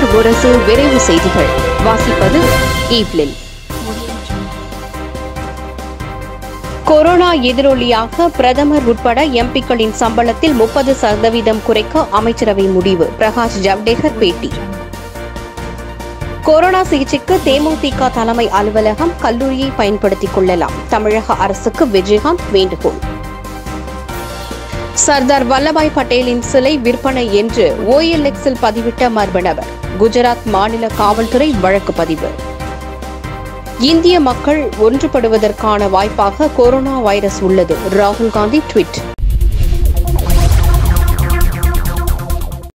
முரசு விரைவு செய்திகள் வாசிப்பது ஈவ்லின் கொரோனா எதிரொலியாக பிரதமர் உட்பட எம்பிக்களின் சம்பளத்தில் முப்பது சதவீதம் குறைக்க அமைச்சரவை முடிவு பிரகாஷ் ஜவ்டேகர் பேட்டி கொரோனா சிகிச்சைக்கு தேமுதிக தலைமை அலுவலகம் கல்லூரியை பயன்படுத்திக் கொள்ளலாம் தமிழக அரசுக்கு விஜயகாந்த் வேண்டுகோள் சர்தார் வல்லபாய் பட்டேலின் சிலை விற்பனை என்று ஓஎல்எக்ஸில் பதிவிட்ட மர்ம நபர் குஜராத் மாநில காவல்துறை வழக்கு பதிவு இந்திய மக்கள் ஒன்றுபடுவதற்கான வாய்ப்பாக கொரோனா வைரஸ் உள்ளது ராகுல் காந்தி ட்வீட்